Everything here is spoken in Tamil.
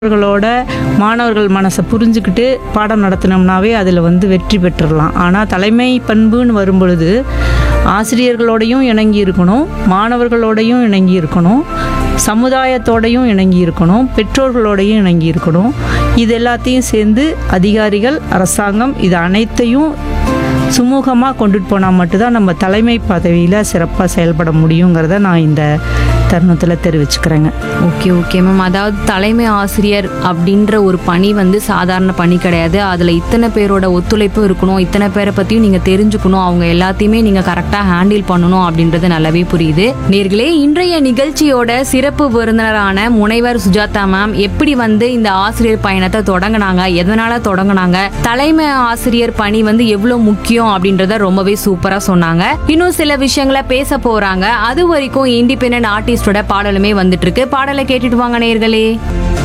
அவர்களோட மாணவர்கள் மனசை புரிஞ்சுக்கிட்டு பாடம் நடத்தினோம்னாவே அதில் வந்து வெற்றி பெற்றுடலாம் ஆனால் தலைமை பண்புன்னு வரும்பொழுது ஆசிரியர்களோடையும் இணங்கி இருக்கணும் மாணவர்களோடையும் இணங்கி இருக்கணும் சமுதாயத்தோடையும் இணங்கி இருக்கணும் பெற்றோர்களோடையும் இணங்கி இருக்கணும் இது எல்லாத்தையும் சேர்ந்து அதிகாரிகள் அரசாங்கம் இது அனைத்தையும் சுமூகமாக கொண்டுட்டு போனால் மட்டும்தான் நம்ம தலைமை பதவியில் சிறப்பாக செயல்பட முடியுங்கிறத நான் இந்த தருணத்தில் தெரிவிச்சுக்கிறேங்க ஓகே ஓகே மேம் அதாவது தலைமை ஆசிரியர் அப்படின்ற ஒரு பணி வந்து சாதாரண பணி கிடையாது அதில் இத்தனை பேரோட ஒத்துழைப்பும் இருக்கணும் இத்தனை பேரை பற்றியும் நீங்கள் தெரிஞ்சுக்கணும் அவங்க எல்லாத்தையுமே நீங்கள் கரெக்டாக ஹேண்டில் பண்ணணும் அப்படின்றது நல்லாவே புரியுது நேர்களே இன்றைய நிகழ்ச்சியோட சிறப்பு விருந்தினரான முனைவர் சுஜாதா மேம் எப்படி வந்து இந்த ஆசிரியர் பயணத்தை தொடங்கினாங்க எதனால தொடங்கினாங்க தலைமை ஆசிரியர் பணி வந்து எவ்வளோ முக்கியம் அப்படின்றத ரொம்பவே சூப்பராக சொன்னாங்க இன்னும் சில விஷயங்களை பேச போறாங்க அது வரைக்கும் இண்டிபெண்டன்ட் ஆர்டிஸ்டோட பாடலுமே வந்துட்டு இருக்கு பாடலை கேட்டுட்டு வாங்க நேர்களே